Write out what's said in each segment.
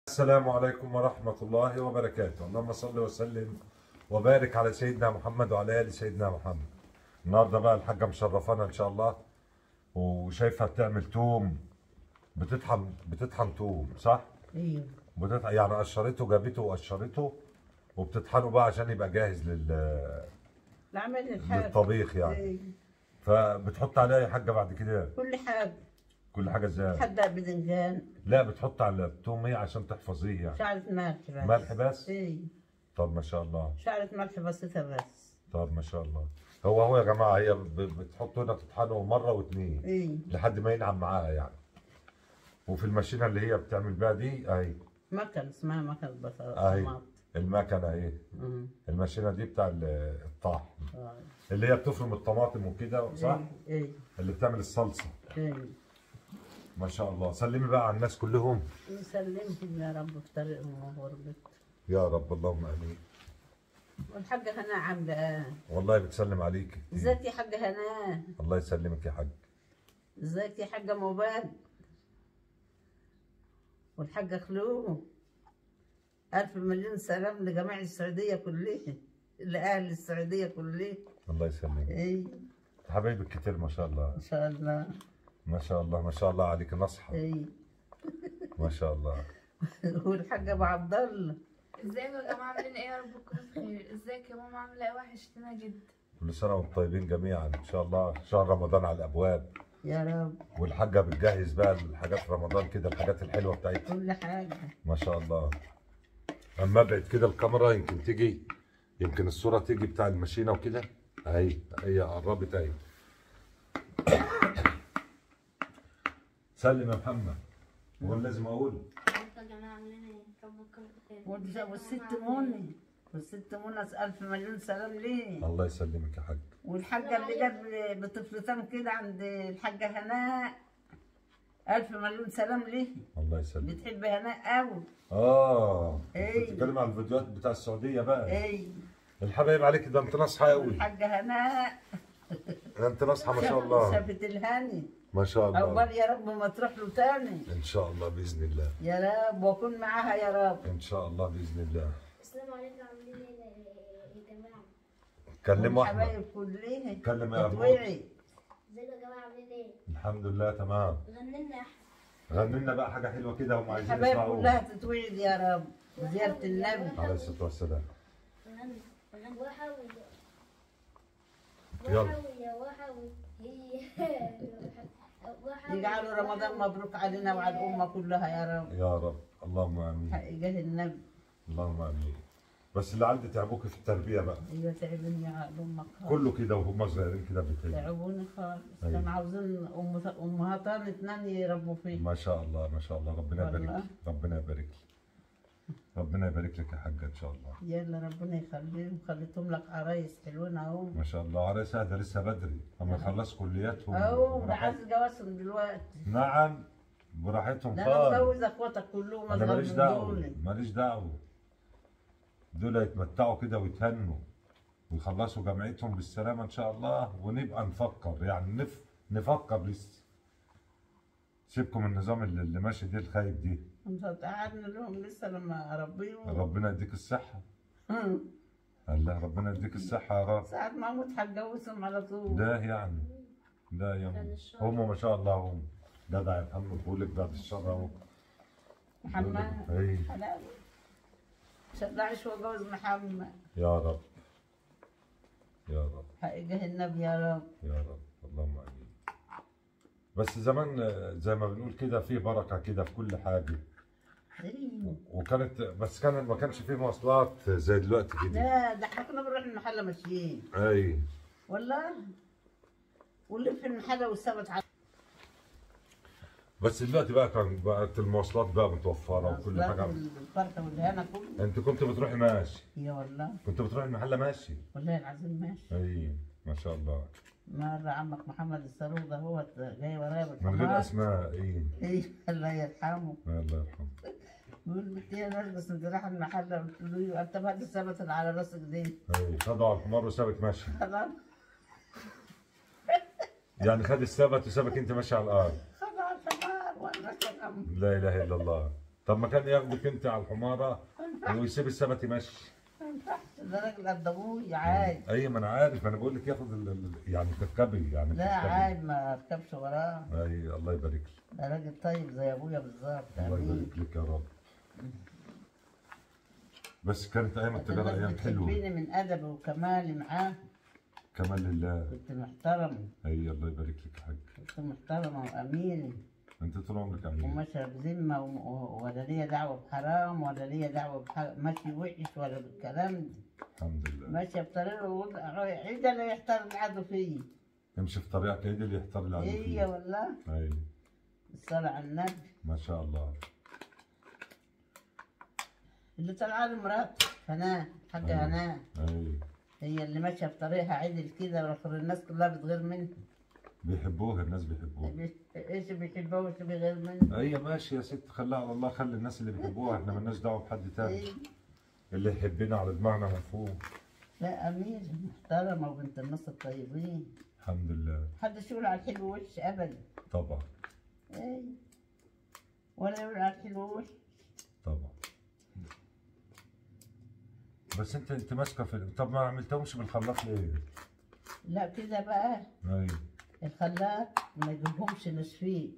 السلام عليكم ورحمة الله وبركاته اللهم صل وسلم وبارك على سيدنا محمد وعلى آل سيدنا محمد النهارده بقى الحاجة مشرفانا إن شاء الله وشايفها بتعمل توم بتطحن بتطحن توم صح؟ ايوه بتطحن يعني قشرته جابته وقشرته وبتطحنه بقى عشان يبقى جاهز لل... بعمل الحاجة للطبيخ يعني إيه. فبتحط عليها يا حاجة بعد كده كل حاجة كل حاجة ازاي؟ حتى بدنجان لا بتحط على التوم ايه عشان تحفظيه يعني شعرة ملح بس ملح بس؟ ايه طب ما شاء الله شعرة ملح بسيطة بس طب ما شاء الله هو هو يا جماعه هي ب- بتحط هنا تطحنه مره واتنين ايه لحد ما ينعم معاها يعني وفي الماشينه اللي هي بتعمل بيها دي اهي مكن اسمها مكن بصل اهي طماط المكنه اهي أمم. الماشينه دي بتاع ال- الطحن آه. اللي هي بتفرم الطماطم وكده صح ايه ايه اللي بتعمل الصلصه ايه ما شاء الله سلمي بقى على الناس كلهم يسلمهم يا رب في طريقهم وغربت يا رب اللهم امين والحاجة هنا عاملة ايه والله بتسلم عليك ازيك يا حاجة هنا الله يسلمك يا حاج ازيك يا حاجة مباد والحاجة خلوه ألف مليون سلام لجميع السعودية كلها لأهل السعودية كلها الله يسلمك إيه حبايبك كتير ما شاء الله إن شاء الله ما شاء الله ما شاء الله عليك نصحى إيه ما شاء الله والحاجة أبو عبد الله ازيكم يا جماعه عاملين ايه يا رب تكونوا بخير ازيك يا ماما عامله ايه وحشتنا جدا كل سنة وانتم طيبين جميعا إن شاء الله شهر رمضان على الأبواب يا رب والحاجة بتجهز بقى الحاجات رمضان كده الحاجات الحلوة بتاعتها كل حاجة ما شاء الله أما أبعد كده الكاميرا يمكن تيجي يمكن الصورة تيجي بتاع الماشينة وكده أهي هي قربت أهي سلم يا محمد هو لازم أقول يا جماعة عاملين ايه؟ رب تكونوا بخير. والز- والست منى والست منى ألف مليون سلام ليه الله يسلمك يا حاج والحاجة اللي جت بطفلتين كده عند الحاجة هناء ألف مليون سلام ليه الله يسلمك بتحب هناء أوي آه إيه. بتتكلم عن الفيديوهات بتاع السعودية بقى إيه الحبايب عليك ده أنت ناصحة أوي الحاجة هناء أنت ناصحة ما شاء الله شافت الهاني ما شاء الله عقبال يا رب ما تروح له تاني ان شاء الله باذن الله يا رب واكون معاها يا رب ان شاء الله باذن الله السلام عليكم عاملين ايه يا جماعة؟ كلموا احمد والحبايب كلها كلم يا تتوعي ازيكم يا جماعة عاملين ايه؟ الحمد لله تمام غنينا احنا غني لنا بقى حاجه حلوه كده هم عايزين الحبايب يسمعوها كلها تتوعد يا رب زيارة النبي عليه الصلاه والسلام غني غني وحوي يلا. وحوي يا وحوي هي وحوي يجعلوا رمضان مبروك علينا وعلى الأمة كلها يا رب يا رب اللهم امين حقيقة النبي اللهم امين بس اللي عندي تعبوك في التربيه بقى ايوه تعبني على امك خالص كله كده وهم صغيرين كده بيتعبوا تعبوني خالص أيوة. كانوا عاوزين أم- امهاتان اتنين يربوا فيه ما شاء الله ما شاء الله ربنا يبارك والله. لك ربنا يبارك لك ربنا يبارك لك يا حاجه ان شاء الله يلا ربنا يخليهم خليتهم لك عرايس حلوين اهو ما شاء الله عريسها ده لسه بدري اما يخلصوا كلياتهم اهو ده براحتهم. عايز جوازهم دلوقتي نعم براحتهم ده انا خالص مجوز اخواتك كلهم انا اصغر ماليش من دعوه دول ماليش دعوه دول يتمتعوا كده ويتهنوا ويخلصوا جامعتهم بالسلامه ان شاء الله ونبقى نفكر يعني نف... نفكر لسه سيبكم النظام اللي, اللي ماشي دي الخايب دي انت قعدنا لهم لسه لما اربيهم ربنا يديك الصحه الله ربنا يديك الصحه يا رب ساعة ما اموت هتجوزهم على طول ده يعني ده يا هم ما شاء الله هم جدع يا محمد بقول لك بعد الشر اهو محمد اي حلاوة شلعش وجوز محمد يا رب يا رب حقيقة النبي يا رب يا رب اللهم امين بس زمان آه، زي ما بنقول كده فيه بركه كده في كل حاجه ايوه وكانت بس كان ما كانش فيه مواصلات زي دلوقتي كده لا ده احنا كنا بنروح المحل ماشيين اي والله واللي في المحل والسبت على بس دلوقتي بقى كان بقت المواصلات بقى متوفره وكل حاجه الفرقة والهنا كله انت كنت بتروحي ماشي يا والله كنت بتروحي المحل ماشي والله العظيم ماشي اي ما شاء الله مرة عمك محمد الصاروخ ده هو جاي ورايا من غير بالحمار اسماء اي ايه الله يرحمه الله يرحمه بيقول بنتي يا ناس بس انت رايح المحل قلت له انت بعد السبت اللي على راسك دي اي خدوا على الحمار وسابك ماشي خلاص يعني خد السبت وسابك انت ماشي على الارض خد على الحمار وانا كلام لا اله الا الله طب ما كان ياخدك انت على الحماره ويسيب السبت يمشي ما ينفعش ده راجل قد ابوي عادي اي ما انا عارف انا بقول لك ياخد ال- ال- يعني تركبي يعني لا تركبي. عادي ما اركبش وراه اي الله يبارك لك ده راجل طيب زي ابويا بالظبط الله امين يبارك لك يا رب بس كانت ايام التجاره الناس ايام حلوه بتحبني من ادبي وكمالي معاه كمان لله كنت محترم اي الله يبارك لك يا حاج كنت محترمة وأمينة انت طول عمرك امين وماشية بذمة وم- و- ولا ليا دعوة بحرام ولا ليا دعوة بح- ماشي وحش ولا بالكلام ده الحمد لله ماشية بطريقة ووضع- عيد لا يحترم العدو فيا امشي في طريقك عيد اللي يحتار العدو هي فيه والله اي الصلاة على النبي ما شاء الله اللي طالعة لي مراتي هناء حاجة أيوة. هناء اي هي اللي ماشية بطريقها عدل كده واخر الناس كلها بتغير منها بيحبوها الناس بيحبوها ايش بيحبها وايش بيغير منها اي ماشي يا ست خليها على الله خلي الناس اللي بيحبوها احنا مالناش دعوه بحد تاني إيه. اللي يحبنا على دماغنا مفهوم لا أمير محترمة وبنت الناس الطيبين الحمد لله محدش يقول على الحلو وش أبدا طبعا ايه ولا يقول على الحلو وش طبعا بس انت انت ماسكه في طب ما عملتهمش بالخلاط ليه؟ لا كده بقى اي الخلاط ما يجيبهمش ناشفين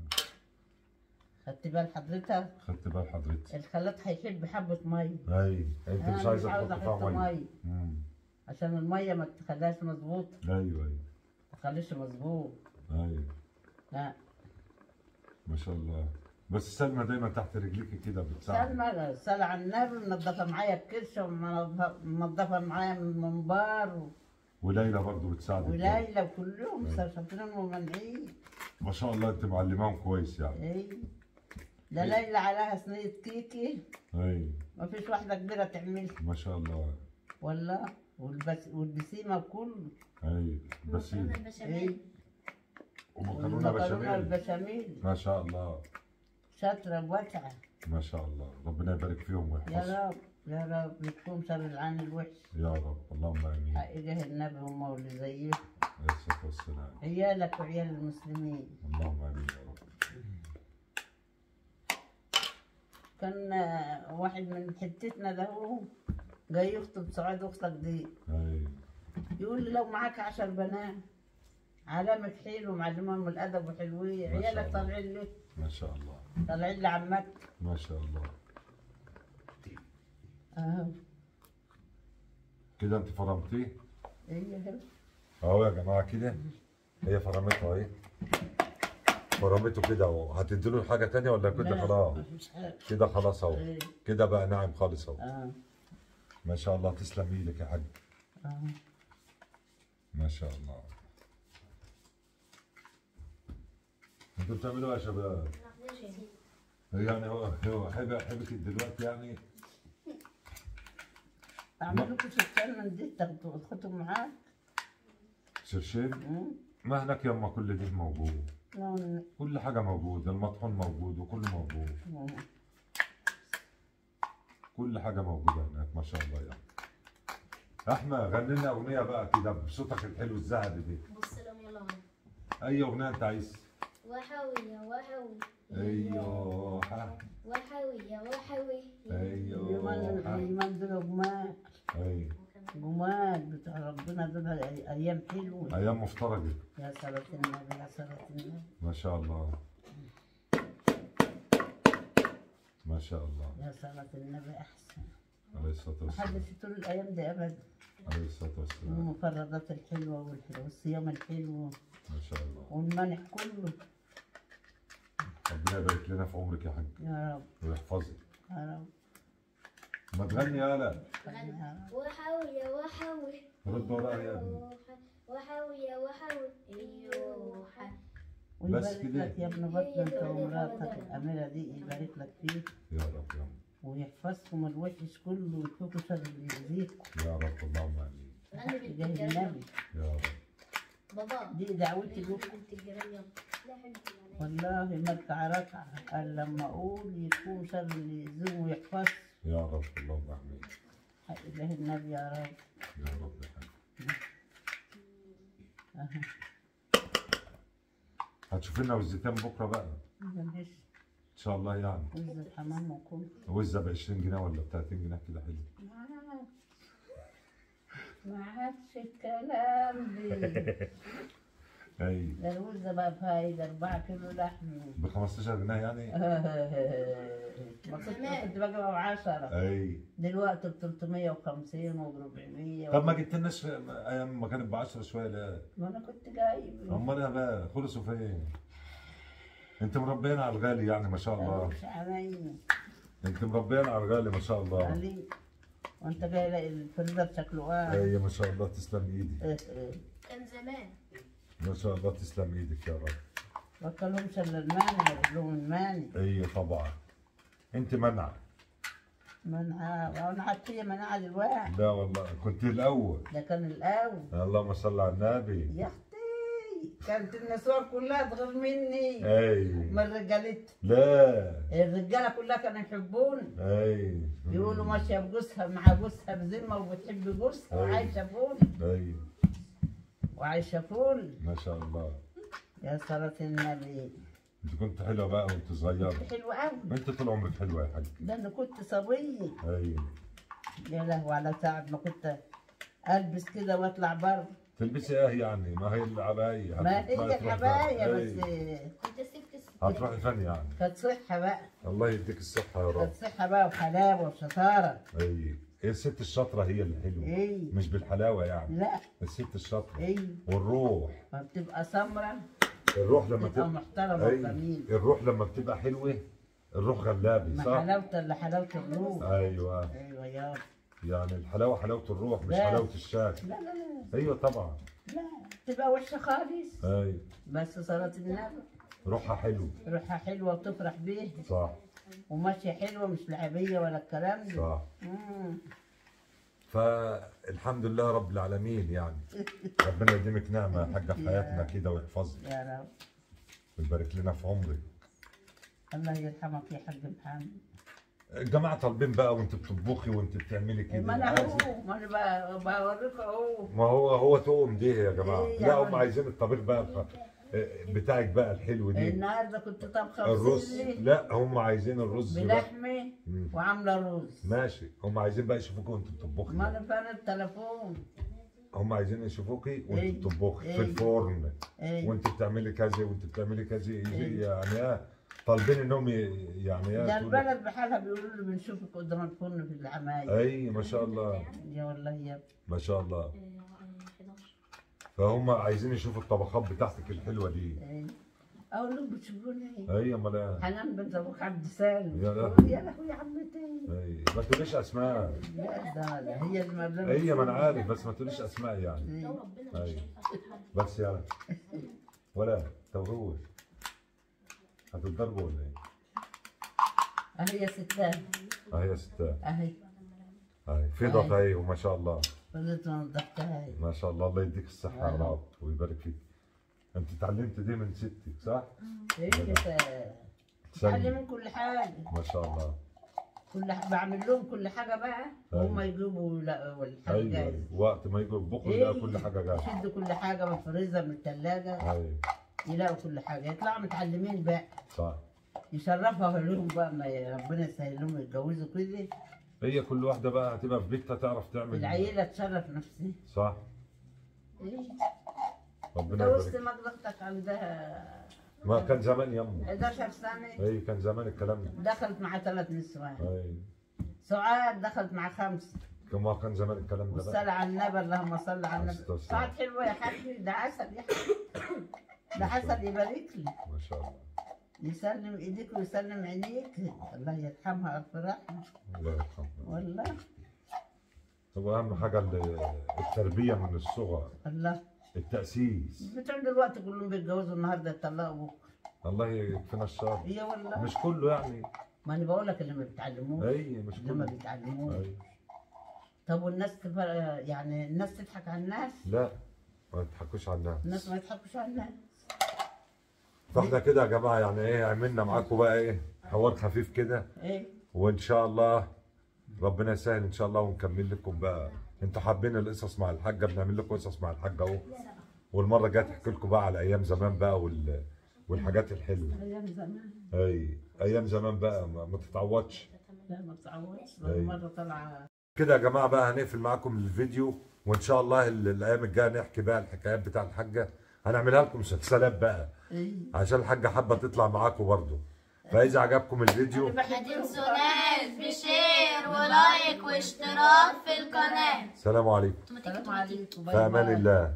خدت بال حضرتك خدت بال حضرتك الخلاط هيحب حبة مية اي انت أنا مش عايزه عاوزة تحط فيها أحط ميه مية امم عشان المية ما تخليهاش مظبوطة ايوه ايوه ما تخليش مظبوط ايوه لا ما شاء الله بس سلمى دايما تحت رجليكي كده بتساعد سلمى صلاة على النبي منضفة معايا الكرشة ومنضفة معايا المنبار و- وليلى برضو بتساعدك وليلى وكلهم شاطرين ومنعين ما شاء الله انت معلماهم كويس يعني ايه ده ليلى عليها صينية كيكي اي ما فيش واحدة كبيرة تعملها ما شاء الله والله والبس والبسيمة كله اي بس مكرونة البشاميل ايه ومكرونه والمكرونة بشاميل البشاميل ما شاء الله شاطرة بوسعة ما شاء الله ربنا يبارك فيهم ويحفظهم يا رب يا رب يكون شر العين الوحش يا رب اللهم امين حق جاه النبي هم واللي زيه عليه الصلاه والسلام عيالك وعيال المسلمين اللهم امين يا رب كان آه، واحد من حتتنا ده هو جاي يخطب سعاد اختك دي اي يقول لي لو معاك عشر بنات علامة حلو معلمهم الأدب وحلوين ما شاء عيالك الله. طالعين لي ما شاء الله طالعين لعمك ما شاء الله اهو كده انت فرمتيه هي هي اهو يا جماعه كده هي فرمته اهي فرمته كده اهو هتديله حاجه تانية ولا كده لا، خلاص مفيش حاجة كده خلاص اهو إيه. كده بقى ناعم خالص اهو اه ما شاء الله تسلم ايدك يا حاج اه ما شاء الله انتوا بتعملوا ايه يا شباب؟ يعني هو هو حبك حبك دلوقتي يعني اعمل لكم سكان من دي تاخدوا تاخدوا معاك شرشيب مم. ما هناك يما كل دي موجود لو- كل حاجة موجود المطحون موجود وكله موجود مم. كل حاجة موجودة هناك ما شاء الله يعني احمد غني لنا اغنية بقى كده بصوتك الحلو الذهبي دي بص لهم يلا هون اي اغنية انت عايز وحوي يا وحوي ايوه ح- وحوي يا وحوي ايوه اليومين ح- اليومين دول جمال اي جمال بتاع ربنا دول ايام حلوه ايام مفترجة يا صلاة النبي يا صلاة النبي ما شاء الله ما شاء الله يا صلاة النبي احسن عليه الصلاة والسلام محدش يطول الايام دي ابدا عليه الصلاة والسلام والمفردات الحلوه والحلوه والصيام الحلو ما شاء الله والمنح كله ربنا يبارك لنا في عمرك يا حاج يا رب ويحفظك يا رب ما تغني يالا يا رب وحوي يا وحوي رد وراها يا ابني وحوي يا وحوي ايوه بس ويبارك كده. لك يا ابن بطن انت ومراتك الاميره دي يبارك لك فيك يا رب يا رب ويحفظكم الوحش كله ويفوقوا شر اللي يأذيكم يا رب اللهم امين غني بنت جاه الجيران النبي يا رب بابا دي دعوتي لكم بنت الجيران يلا لا حبيبتي والله ما اركع ركعة قال لما أقول يكون شر اللي يزوم ويحفظ يا رب اللهم امين حق إله النبي يا رب يا رب يا حاج أها هتشوف لنا وزتين بكره بقى معلش ان شاء الله يعني وزة حمام وكل وزة ب 20 جنيه ولا ب 30 جنيه كده حلو ما عادش الكلام دي اي ده الوزة بقى بفايدة 4 كيلو لحم ب 15 جنيه يعني ما كنت كنت بجيبها ب 10 اي دلوقتي ب 350 وب 400 طب ما جبتلناش في ايام ما كانت ب 10 شويه لا ما انا كنت جايب امال يا بقى خلصوا فين؟ انت مربينا على الغالي يعني ما شاء الله مش عليا انت مربينا على الغالي ما شاء الله علي وانت جاي الاقي الفريزر شكله اه اي ما شاء الله تسلم ايدي كان زمان ما شاء الله تسلم ايدك يا رب ما كلهمش الا الماني بجيب لهم الماني اي طبعا انت منع منعة وانا حتى منعة دلوقتي لا والله كنت الاول ده كان الاول اللهم صل على النبي يا اختي كانت النسوان كلها تغير مني اي من رجالتها لا الرجاله كلها كانوا يحبوني اي يقولوا ماشيه بجوزها مع جوزها بذمه وبتحب جوزها أيوة. وعايشه فول اي وعايشه فول ما شاء الله يا صلاة النبي انت كنت حلوه بقى وانت صغيره حلو قوي انت طول عمرك حلوه يا حاج ده انا كنت صبيه اي يا لهوي على تعب ما كنت البس كده واطلع بره تلبسي ايه يعني ما هي العبايه ما هتروحي هي تروحي الحبايه فين؟ بس أي. انت سبت الس- هتروحي فين يعني كانت صحه بقى الله يديك الصحه يا رب كانت صحه بقى وحلاوه وشطاره اي هي الست الشاطره هي اللي حلوه اي مش بالحلاوه يعني لا الست الشاطره اي والروح ما بتبقى سمرة الروح لما تبقى تبقى محترمه أي. وجميل الروح لما بتبقى حلوه الروح غلابي ما صح حلاوه الا حلاوه الروح ايوه ايوه يا يعني الحلاوه حلاوه الروح مش لا. حلاوه الشكل لا لا لا ايوه طبعا لا تبقى وحشه خالص اي بس صلاة النبي روحها حلو روحها حلوه وتفرح بيه صح وماشيه حلوه مش لعبيه ولا الكلام ده صح مم. فالحمد لله رب العالمين يعني ربنا يديمك نعمه يا حاجه في حياتنا كده ويحفظك يا رب ويبارك لنا في عمرك الله يرحمك يا حاج محمد الجماعه طالبين بقى وانت بتطبخي وانت بتعملي كده ما انا عايز- هو ما انا ب- بوريك اهو ما هو هو تقوم دي يا جماعه إيه يا لا هم عم؟ عايزين الطبيخ بقى الخ- بتاعك بقى الحلو دي النهارده كنت طابخه الرز بسلي لا هم عايزين الرز بقى بلحمه مم. وعامله رز ماشي هم عايزين بقى يشوفوك وانت بتطبخي ما انا فانا التليفون هم عايزين يشوفوكي إيه. وانت بتطبخي في إيه. الفرن ايه وانت بتعملي كذا وانت بتعملي كذا يجي إيه. يعني ايه طالبين انهم ي- يعني ده ايه تقول- البلد بحالها بيقولوا لي بنشوفك قدام الفرن في العمايل اي ما شاء الله يا والله يا ما شاء الله آه، آه، 11 فهم عايزين يشوفوا الطبخات بتاعتك الحلوه دي إيه. اقول لهم بتشوفوني اي امال ايه حنان بنت ابوك عبد سالم يا تقول لهوي. يا لهوي يا عمتي اي ما تقوليش اسماء لا ده ده هي المبلغ هي ما انا عارف بس ما تقوليش اسماء يعني لو ربنا مش أيوة. هينفع تتحل. بس يعني ولا توهوش هتتضربوا ولا ايه؟ اهي يا ستات اهي يا ستات اهي اهي في ضغط اهي وما شاء الله فضلت نضفتها هي ما شاء الله الله يديك الصحة يا رب ويبارك فيك انت اتعلمت دي من ستك صح؟ هي كده سلمي. تعلموا كل حاجه ما شاء الله كل ح... بعمل لهم كل حاجه بقى أيوة. وهم يجيبوا لا والحاجه ايوه جاهزة. ايوه وقت ما يجوا يطبخوا يلاقوا كل حاجة جاهزة يشدوا كل حاجه من الفريزر من الثلاجه ايوه يلاقوا كل حاجه يطلعوا متعلمين بقى صح يشرفها لهم بقى ما ي- ربنا يسهل لهم يتجوزوا كده هي كل واحدة بقى هتبقى في بيتها تعرف تعمل العيله تشرف نفسها صح ايه ربنا جوزت يبارك مجد اختك عندها ما كان زمان يمه 11 سنه اي كان زمان الكلام ده دخلت مع ثلاث نسوان اي سعاد دخلت مع خمسه كما كان زمان الكلام ده بقى والصلاة على النبي اللهم صل على النبي أستغفر. سعاد حلوة يا حبيبي ده عسل يا حبيبي ده عسل يبارك لي ما شاء الله يسلم ايديك ويسلم عينيك الله يرحمها الف رحمه الله يرحمه والله هو اهم حاجة ال- التربية من الصغر الله التأسيس بتوع دلوقتي كلهم بيتجوزوا النهارده يطلقوا بكره الله يكفينا الشر هي والله مش كله يعني ما انا بقول لك اللي ما بيتعلموش اي مش اللي ما كله بيتعلموش أي. طب والناس تفر... يعني الناس تضحك على الناس لا ما تضحكوش على الناس الناس ما يضحكوش على الناس فاحنا كده يا جماعه يعني ايه عملنا معاكم بقى ايه حوار خفيف كده ايه وان شاء الله ربنا يسهل ان شاء الله ونكمل لكم بقى انتوا حابين القصص مع الحاجه بنعمل لكم قصص مع الحاجه اهو والمره الجايه تحكي لكم بقى على ايام زمان بقى وال... والحاجات الحلوه ايام زمان اي ايام زمان بقى ما, ما تتعوضش لا ما بتعوضش أيوة. مرة طالعة كده يا جماعه بقى هنقفل معاكم الفيديو وان شاء الله ال- الايام الجايه نحكي بقى الحكايات بتاع الحاجه هنعملها لكم سلسلات بقى ايه عشان الحاجه حابه تطلع معاكم برضو فاذا عجبكم الفيديو ما تنسوناش بشير ولايك واشتراك في القناة سلام عليكم السلام عليكم باي في امان باي. الله